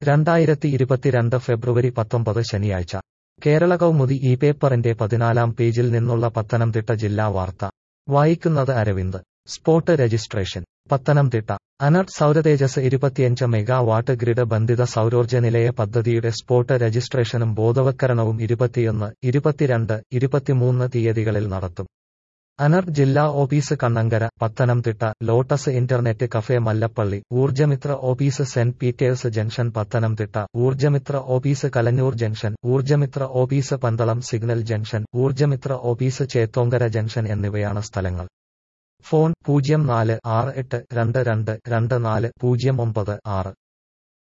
രണ്ടായിരത്തി ഇരുപത്തിരണ്ട് ഫെബ്രുവരി പത്തൊമ്പത് ശനിയാഴ്ച കേരള കൗമുദി ഈ പേപ്പറിന്റെ പതിനാലാം പേജിൽ നിന്നുള്ള പത്തനംതിട്ട ജില്ലാ വാർത്ത വായിക്കുന്നത് അരവിന്ദ് സ്പോട്ട് രജിസ്ട്രേഷൻ പത്തനംതിട്ട അനർട്ട് സൗരതേജസ് ഇരുപത്തിയഞ്ച് മെഗാവാട്ട് ഗ്രിഡ് ബന്ധിത സൗരോർജ്ജ നിലയ പദ്ധതിയുടെ സ്പോട്ട് രജിസ്ട്രേഷനും ബോധവത്കരണവും ഇരുപത്തിയൊന്ന് ഇരുപത്തിരണ്ട് ഇരുപത്തിമൂന്ന് തീയതികളിൽ നടത്തും അനർട്ട് ജില്ലാ office Kannankara Pathanamthitta Lotus internet cafe Mallappally Oorjamithra office saint Peter's junction Pathanamthitta Oorjamithra office Kalanjoor junction Oorjamithra office Pandalam signal junction Oorjamithra office Chethonkara junction എന്നിവയാണ് സ്ഥലങ്ങൾ ഫോൺ പൂജ്യം നാല് ആറ് എട്ട് രണ്ട് രണ്ട് രണ്ട് നാല് പൂജ്യം ഒമ്പത് ആറ്